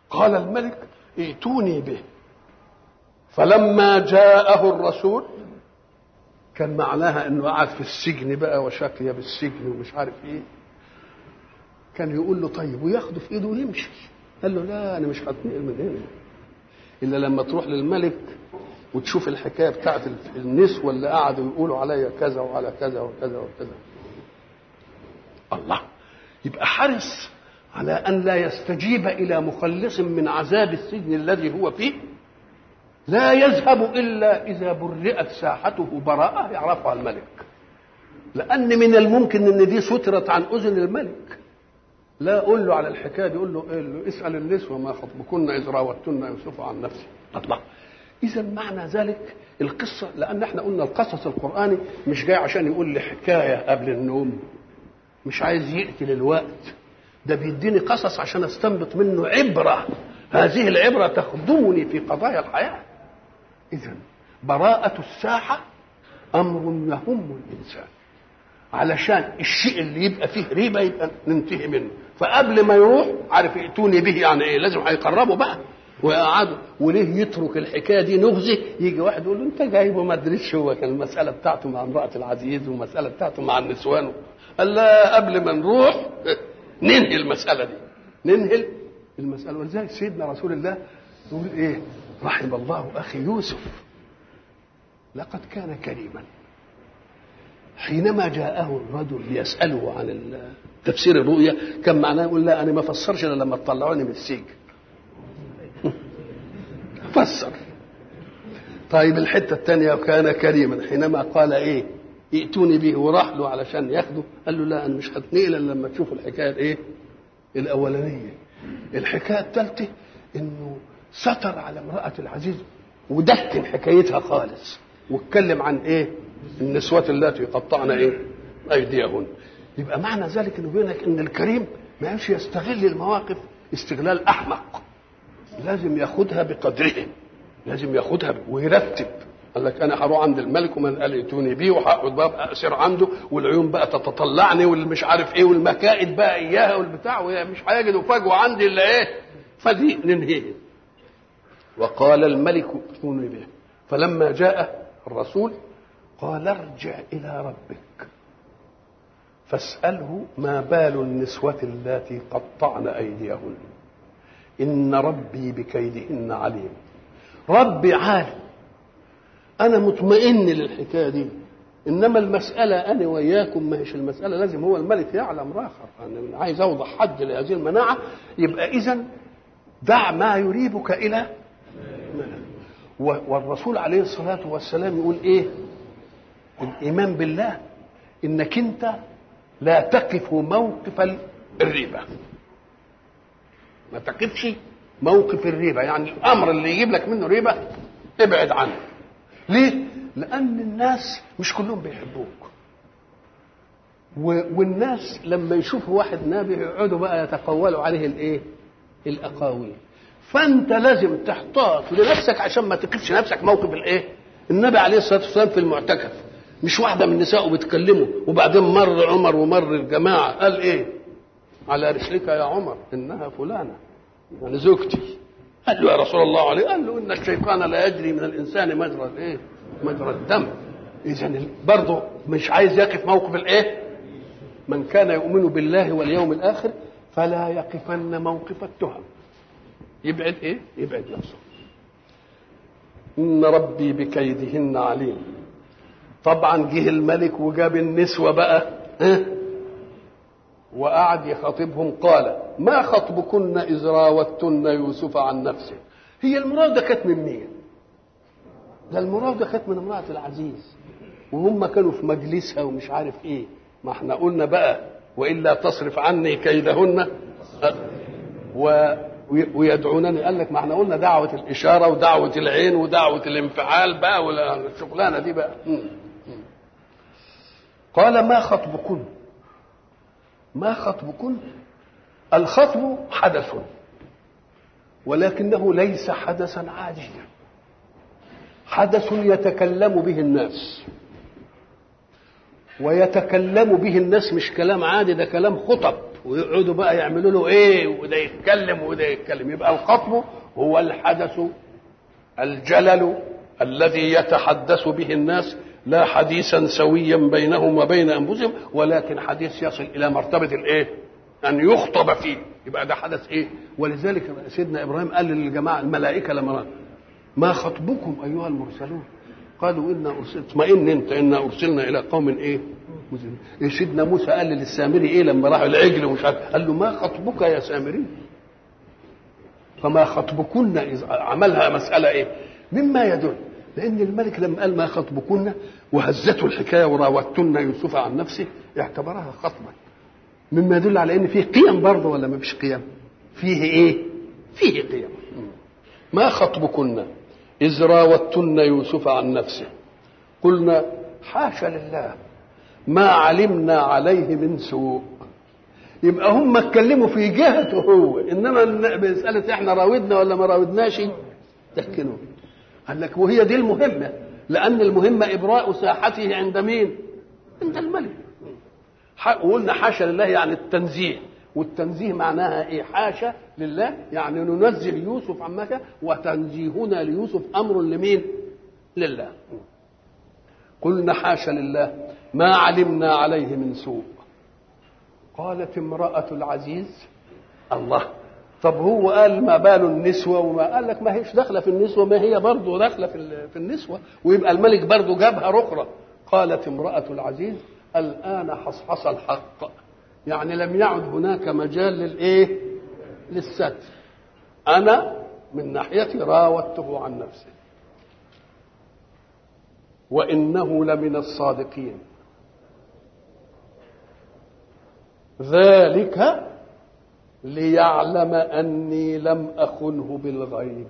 قال الملك ائتوني به فلما جاءه الرسول كان معناها انه قعد في السجن بقى وشكي بالسجن ومش عارف ايه كان يقول له طيب وياخده في ايده ويمشي قال له لا انا مش هتنقل من هنا الا لما تروح للملك وتشوف الحكايه بتاعت النسوه اللي قعدوا يقولوا عليا كذا وعلى كذا وكذا وكذا الله يبقى حرص على ان لا يستجيب الى مخلص من عذاب السجن الذي هو فيه لا يذهب الا اذا برئت ساحته براءه يعرفها الملك لان من الممكن ان دي سترت عن اذن الملك لا قول له على الحكايه دي قول له, إيه له اسال النسوه ما خطبكن اذ راوتن يوسف عن نفسه الله اذا معنى ذلك القصه لان احنا قلنا القصص القراني مش جاي عشان يقول لي حكايه قبل النوم مش عايز يقتل الوقت ده بيديني قصص عشان استنبط منه عبره هذه العبره تخدمني في قضايا الحياه اذا براءه الساحه امر يهم الانسان علشان الشيء اللي يبقى فيه ريبه يبقى ننتهي منه فقبل ما يروح عارف ائتوني به يعني ايه لازم هيقربوا بقى ويقعدوا وليه يترك الحكايه دي نغزه يجي واحد يقول له انت جايبه ما ادريش هو كان المساله بتاعته مع امراه العزيز والمساله بتاعته مع النسوان قال لا قبل ما نروح ننهي المساله دي ننهي المساله ولذلك سيدنا رسول الله يقول ايه رحم الله اخي يوسف لقد كان كريما حينما جاءه الرجل ليساله عن تفسير الرؤيا كان معناه يقول لا انا ما فسرش الا لما تطلعوني من السجن فسر طيب الحته الثانيه وكان كريما حينما قال ايه ائتوني به وراح له علشان ياخده قال له لا انا مش هتنقل الا لما تشوف الحكايه الايه الاولانيه الحكايه الثالثه انه ستر على امراه العزيز ودكن حكايتها خالص واتكلم عن ايه النسوات اللاتي يقطعن ايه ايديهن يبقى معنى ذلك انه بيقول لك ان الكريم ما يمشي يستغل المواقف استغلال احمق لازم ياخدها بقدرها لازم ياخدها ويرتب قال لك انا هروح عند الملك ومن قال ائتوني بيه وهقعد بقى اسير عنده والعيون بقى تتطلعني والمش عارف ايه والمكائد بقى اياها والبتاع مش هيجدوا فجوه عندي الا ايه فدي ننهيه وقال الملك ائتوني به فلما جاء الرسول قال ارجع الى ربك فاساله ما بال النسوه اللاتي قطعن ايديهن ان ربي بكيدهن عليم ربي عالم انا مطمئن للحكايه دي انما المساله انا وياكم ما هيش المساله لازم هو الملك يعلم راخر انا عايز اوضح حد لهذه المناعه يبقى اذا دع ما يريبك الى والرسول عليه الصلاه والسلام يقول ايه الايمان بالله انك انت لا تقف موقف الريبه ما تقفش موقف الريبه يعني الامر اللي يجيب لك منه ريبه ابعد عنه ليه لان الناس مش كلهم بيحبوك والناس لما يشوفوا واحد نبي يقعدوا بقى يتقولوا عليه الايه الاقاويل فانت لازم تحتاط لنفسك عشان ما تقفش نفسك موقف الايه النبي عليه الصلاه والسلام في المعتكف مش واحده من نسائه بتكلمه وبعدين مر عمر ومر الجماعه قال ايه على رسلك يا عمر انها فلانه يعني زوجتي قال له يا رسول الله عليه قال له ان الشيطان لا يجري من الانسان مجرى الايه مجرى الدم اذا برضه مش عايز يقف موقف الايه من كان يؤمن بالله واليوم الاخر فلا يقفن موقف التهم يبعد ايه يبعد نفسه ان ربي بكيدهن عليم طبعا جه الملك وجاب النسوه بقى ها وقعد يخاطبهم قال ما خطبكن إذ راوتن يوسف عن نفسه هي المراودة كانت من مين ده المراودة كانت من امرأة العزيز وهم كانوا في مجلسها ومش عارف ايه ما احنا قلنا بقى وإلا تصرف عني كيدهن و ويدعونني قال لك ما احنا قلنا دعوة الإشارة ودعوة العين ودعوة الانفعال بقى ولا الشغلانة دي بقى قال ما خطبكن ما خطبكن الخطب حدث ولكنه ليس حدثا عاديا حدث يتكلم به الناس ويتكلم به الناس مش كلام عادي ده كلام خطب ويقعدوا بقى يعملوا له ايه وده يتكلم وده يتكلم يبقى الخطب هو الحدث الجلل الذي يتحدث به الناس لا حديثا سويا بينهم وبين انفسهم ولكن حديث يصل الى مرتبه الايه؟ ان يخطب فيه يبقى ده حدث ايه؟ ولذلك سيدنا ابراهيم قال للجماعه الملائكه لما ما خطبكم ايها المرسلون؟ قالوا انا ارسلت اطمئن انت انا ارسلنا الى قوم ايه؟ مجرمين. إيه سيدنا موسى قال للسامري ايه لما راح العجل ومش عارف قال له ما خطبك يا سامري؟ فما خطبكن اذ عملها مساله ايه؟ مما يدل لان الملك لما قال ما خطبكن وهزته الحكايه وراودتن يوسف عن نفسه اعتبرها خطبا مما يدل على ان فيه قيم برضه ولا ما فيش قيم فيه ايه فيه قيم ما خطبكن اذ راودتن يوسف عن نفسه قلنا حاشا لله ما علمنا عليه من سوء يبقى هم اتكلموا في جهته هو انما مساله احنا راودنا ولا ما راودناش تحكنوا قال لك وهي دي المهمه لان المهمه ابراء ساحته عند مين عند الملك وقلنا حاشا لله يعني التنزيه والتنزيه معناها ايه حاشا لله يعني ننزه يوسف عما كان وتنزيهنا ليوسف امر لمين لله قلنا حاشا لله ما علمنا عليه من سوء قالت امرأة العزيز الله طب هو قال ما بال النسوة وما قال لك ما هيش داخلة في النسوة ما هي برضه داخلة في, في النسوة ويبقى الملك برضه جابها رخرة قالت امرأة العزيز الآن حصحص الحق يعني لم يعد هناك مجال للإيه للستر أنا من ناحيتي راودته عن نفسه وإنه لمن الصادقين ذلك ليعلم أني لم أخنه بالغيب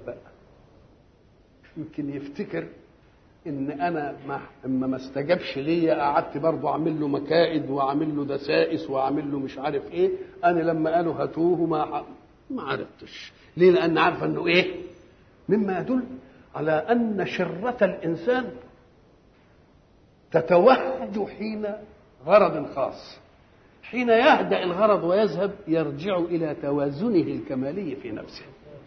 يمكن يفتكر ان انا ما اما ما استجابش ليا قعدت برضه اعمل له مكائد واعمل له دسائس واعمل له مش عارف ايه انا لما قالوا هاتوه ما ما عرفتش ليه لان عارفه انه ايه مما يدل على ان شره الانسان تتوهج حين غرض خاص حين يهدا الغرض ويذهب يرجع الى توازنه الكمالي في نفسه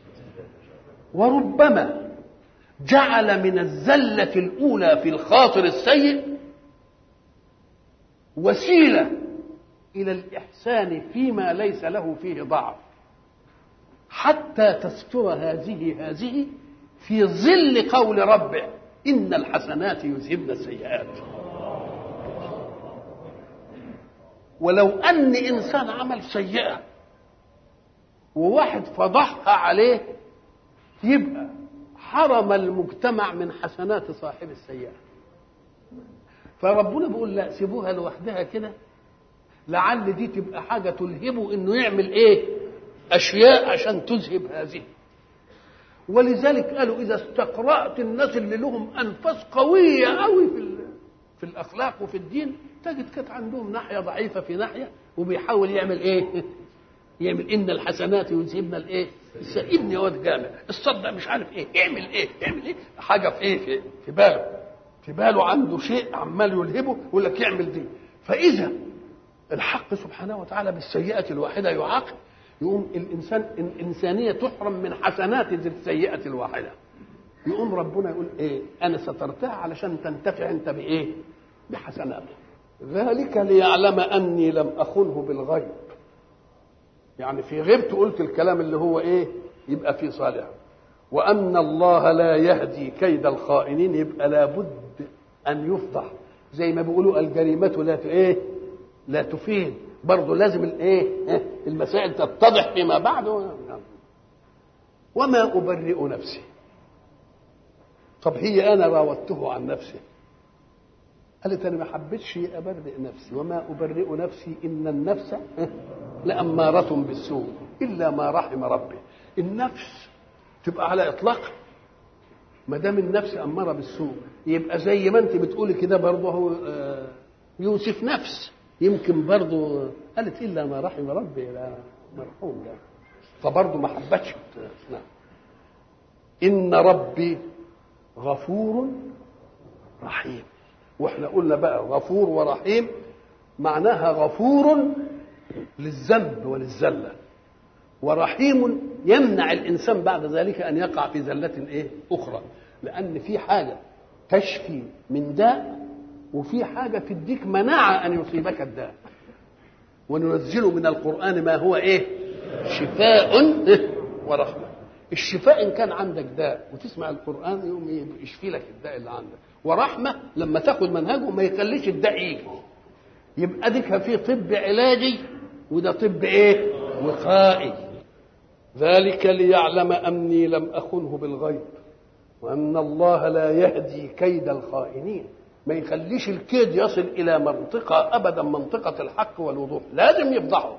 وربما جعل من الزلة الأولى في الخاطر السيء وسيلة إلى الإحسان فيما ليس له فيه ضعف حتى تستر هذه هذه في ظل قول ربه إن الحسنات يذهبن السيئات ولو أن إنسان عمل سيئة وواحد فضحها عليه يبقى حرم المجتمع من حسنات صاحب السيئة فربنا بيقول لا سيبوها لوحدها كده لعل دي تبقى حاجة تلهبه انه يعمل ايه اشياء عشان تذهب هذه ولذلك قالوا اذا استقرأت الناس اللي لهم انفاس قوية قوي في في الاخلاق وفي الدين تجد كانت عندهم ناحية ضعيفة في ناحية وبيحاول يعمل ايه يعمل ان الحسنات يذهبن الايه ابني واد جامع الصدق مش عارف ايه اعمل ايه اعمل ايه حاجه في ايه في, في باله في باله عنده شيء عمال يلهبه يقول لك يعمل دي فاذا الحق سبحانه وتعالى بالسيئه الواحده يعاقب يقوم الانسان الانسانيه تحرم من حسنات السيئه الواحده يقوم ربنا يقول ايه انا سترتها علشان تنتفع انت بايه بحسناته ذلك ليعلم اني لم اخنه بالغيب يعني في غيبت قلت الكلام اللي هو ايه يبقى في صالح وان الله لا يهدي كيد الخائنين يبقى لابد ان يفضح زي ما بيقولوا الجريمه لا ايه لا تفيد برضه لازم الايه المسائل تتضح فيما بعد وما ابرئ نفسي طب هي انا راودته عن نفسي قالت انا ما حبيتش ابرئ نفسي وما ابرئ نفسي ان النفس لاماره بالسوء الا ما رحم ربي النفس تبقى على اطلاقها ما دام النفس اماره بالسوء يبقى زي ما انت بتقولي كده برضه هو يوسف نفس يمكن برضه قالت الا ما رحم ربي لا مرحوم لا فبرضه ما حبتش نعم ان ربي غفور رحيم واحنا قلنا بقى غفور ورحيم معناها غفور للذنب وللزله ورحيم يمنع الانسان بعد ذلك ان يقع في زله ايه اخرى لان في حاجه تشفي من داء وفي حاجه تديك مناعه ان يصيبك الداء وننزل من القران ما هو ايه شفاء ورحمه الشفاء ان كان عندك داء وتسمع القران يقوم يشفي لك الداء اللي عندك ورحمه لما تاخد منهجه ما يخليش الداء يجي يبقى ديك في طب علاجي وده طب ايه وقائي ذلك ليعلم اني لم اخنه بالغيب وان الله لا يهدي كيد الخائنين ما يخليش الكيد يصل الى منطقه ابدا منطقه الحق والوضوح لازم يفضحه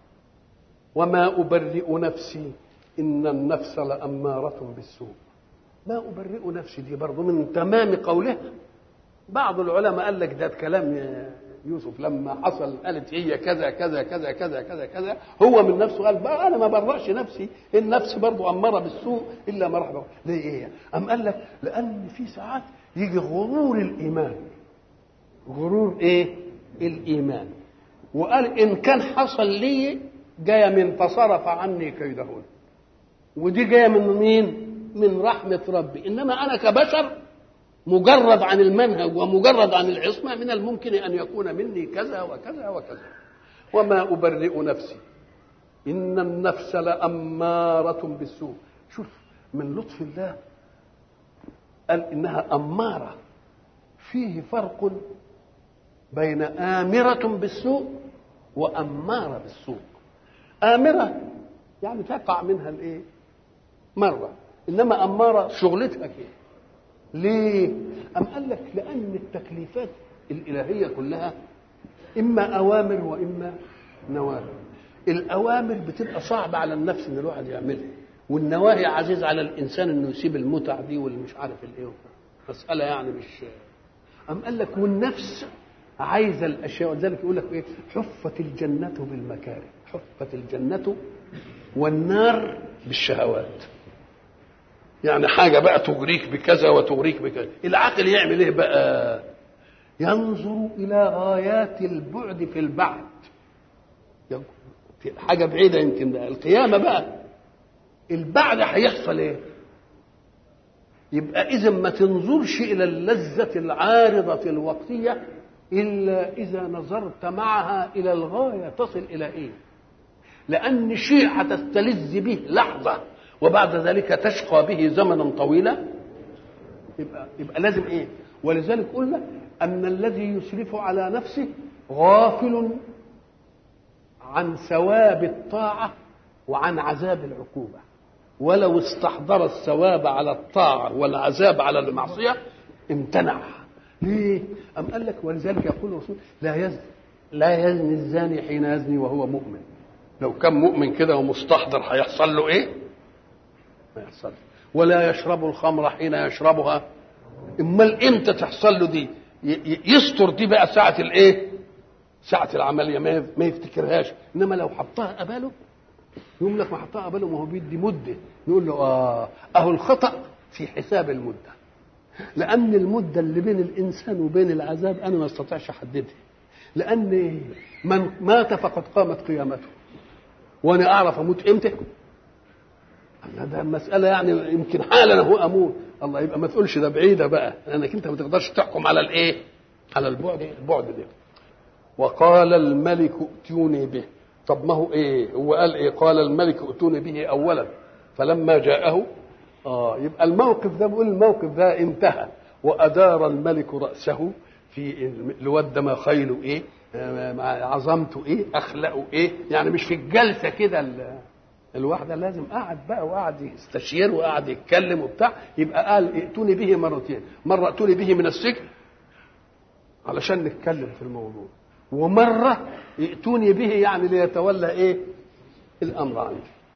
وما ابرئ نفسي ان النفس لاماره بالسوء ما ابرئ نفسي دي برضه من تمام قوله بعض العلماء قال لك ده كلام يوسف لما حصل قالت هي كذا كذا كذا كذا كذا كذا هو من نفسه قال بقى انا ما برأش نفسي النفس برضه اماره بالسوء الا ما رحمه ليه ايه ام قال لك لان في ساعات يجي غرور الايمان غرور ايه الايمان وقال ان كان حصل لي جايه من فصرف عني كيدهن ودي جايه من مين من رحمه ربي انما انا كبشر مجرد عن المنهج ومجرد عن العصمة من الممكن أن يكون مني كذا وكذا وكذا وما أبرئ نفسي إن النفس لأمارة بالسوء شوف من لطف الله قال إنها أمارة فيه فرق بين آمرة بالسوء وأمارة بالسوء آمرة يعني تقع منها الإيه مرة إنما أمارة شغلتها كده ليه؟ أم قال لك لأن التكليفات الإلهية كلها إما أوامر وإما نواهي الأوامر بتبقى صعبة على النفس إن الواحد يعملها والنواهي عزيز على الإنسان إنه يسيب المتع دي واللي مش عارف الإيه مسألة يعني مش أم قال لك والنفس عايزة الأشياء ولذلك يقول لك إيه حفت الجنة بالمكاره حفت الجنة والنار بالشهوات يعني حاجة بقى تغريك بكذا وتغريك بكذا العقل يعمل ايه بقى ينظر إلى غايات البعد في البعد حاجة بعيدة يمكن بقى القيامة بقى البعد هيحصل ايه يبقى إذا ما تنظرش إلى اللذة العارضة الوقتية إلا إذا نظرت معها إلى الغاية تصل إلى إيه لأن شيء هتستلذ به لحظة وبعد ذلك تشقى به زمنا طويلا يبقى يبقى لازم ايه ولذلك قلنا ان الذي يسرف على نفسه غافل عن ثواب الطاعه وعن عذاب العقوبه ولو استحضر الثواب على الطاعه والعذاب على المعصيه امتنع ليه؟ أم قال لك ولذلك يقول الرسول لا يزني لا يزني الزاني حين يزني وهو مؤمن لو كان مؤمن كده ومستحضر هيحصل له ايه؟ ما يحصل ولا يشرب الخمر حين يشربها امال امتى تحصل له دي يستر دي بقى ساعه الايه ساعه العمليه ما يفتكرهاش انما لو حطها قباله يقول لك ما حطها قباله ما هو بيدي مده يقول له اه اهو الخطا في حساب المده لان المده اللي بين الانسان وبين العذاب انا ما استطيعش احددها لان من مات فقد قامت قيامته وانا اعرف اموت امتى ده مسألة يعني يمكن حالا هو أموت الله يبقى ما تقولش ده بعيدة بقى لأنك أنت ما تقدرش تحكم على الإيه؟ على البعد البعد ده وقال الملك ائتوني به طب ما هو إيه؟ هو قال إيه؟ قال الملك ائتوني به أولا فلما جاءه آه يبقى الموقف ده بيقول الموقف ده انتهى وأدار الملك رأسه في الواد ما خيله إيه؟ عظمته إيه؟ أخلاقه إيه؟ يعني مش في الجلسة كده الواحدة لازم قعد بقى وقعد يستشير وقعد يتكلم وبتاع يبقى قال ائتوني به مرتين مرة ائتوني به من السجن علشان نتكلم في الموضوع ومرة ائتوني به يعني ليتولى ايه الامر عندي